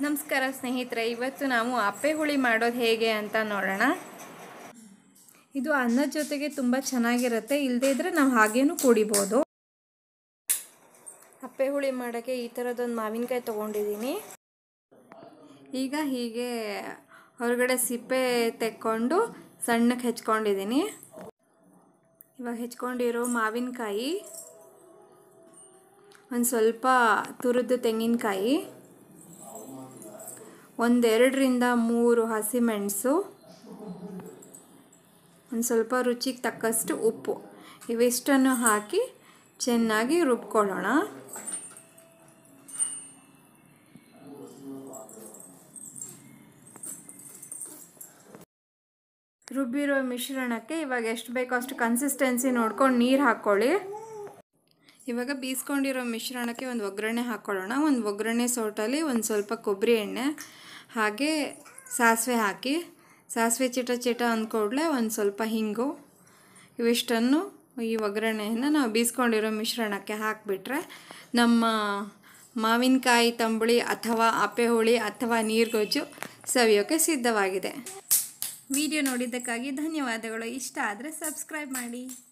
ನಮಸ್ಕಾರ ಸ್ನೇಹಿತರೆ ಇವತ್ತು ನಾವು ಅಪ್ಪೆ ಹುಳಿ ಮಾಡೋದು ಹೇಗೆ ಅಂತ ನೋಡೋಣ ಇದು ಅನ್ನದ ಜೊತೆಗೆ ತುಂಬ ಚೆನ್ನಾಗಿರುತ್ತೆ ಇಲ್ಲದೇ ಇದ್ದರೆ ನಾವು ಹಾಗೇನೂ ಕುಡಿಬೋದು ಅಪ್ಪೆ ಹುಳಿ ಮಾಡೋಕ್ಕೆ ಈ ಥರದೊಂದು ಮಾವಿನಕಾಯಿ ತೊಗೊಂಡಿದ್ದೀನಿ ಈಗ ಹೀಗೆ ಹೊರಗಡೆ ಸಿಪ್ಪೆ ತೆಕ್ಕೊಂಡು ಸಣ್ಣಕ್ಕೆ ಹೆಚ್ಕೊಂಡಿದ್ದೀನಿ ಇವಾಗ ಹೆಚ್ಕೊಂಡಿರೋ ಮಾವಿನಕಾಯಿ ಒಂದು ಸ್ವಲ್ಪ ತುರಿದ ತೆಂಗಿನಕಾಯಿ ಒಂದೆರಡರಿಂದ ಮೂರು ಹಸಿಮೆಣಸು ಒಂದು ಸ್ವಲ್ಪ ರುಚಿಗೆ ತಕ್ಕಷ್ಟು ಉಪ್ಪು ಇವಿಷ್ಟನ್ನು ಹಾಕಿ ಚೆನ್ನಾಗಿ ರುಬ್ಕೊಳ್ಳೋಣ ರುಬ್ಬಿರೋ ಮಿಶ್ರಣಕ್ಕೆ ಇವಾಗ ಎಷ್ಟು ಬೇಕೋ ಅಷ್ಟು ಕನ್ಸಿಸ್ಟೆನ್ಸಿ ನೋಡ್ಕೊಂಡು ನೀರು ಹಾಕ್ಕೊಳ್ಳಿ ಇವಾಗ ಬೀಸ್ಕೊಂಡಿರೋ ಮಿಶ್ರಣಕ್ಕೆ ಒಂದು ಒಗ್ಗರಣೆ ಹಾಕ್ಕೊಳ್ಳೋಣ ಒಂದು ಒಗ್ಗರಣೆ ಸೌಟಲ್ಲಿ ಒಂದು ಸ್ವಲ್ಪ ಕೊಬ್ಬರಿ ಎಣ್ಣೆ ಹಾಗೆ ಸಾಸಿವೆ ಹಾಕಿ ಸಾಸಿವೆ ಚಿಟ ಚಿಟ ಅಂದ್ಕೊಡ್ಲೆ ಒಂದು ಸ್ವಲ್ಪ ಹಿಂಗು ಇವಿಷ್ಟನ್ನು ಈ ಒಗ್ಗರಣೆಯನ್ನು ನಾವು ಬೀಸ್ಕೊಂಡಿರೋ ಮಿಶ್ರಣಕ್ಕೆ ಹಾಕಿಬಿಟ್ರೆ ನಮ್ಮ ಮಾವಿನಕಾಯಿ ತಂಬುಳಿ ಅಥವಾ ಅಪ್ಪೆ ಹುಳಿ ಅಥವಾ ನೀರುಗೊಜ್ಜು ಸವಿಯೋಕ್ಕೆ ಸಿದ್ಧವಾಗಿದೆ ವಿಡಿಯೋ ನೋಡಿದ್ದಕ್ಕಾಗಿ ಧನ್ಯವಾದಗಳು ಇಷ್ಟ ಆದರೆ ಸಬ್ಸ್ಕ್ರೈಬ್ ಮಾಡಿ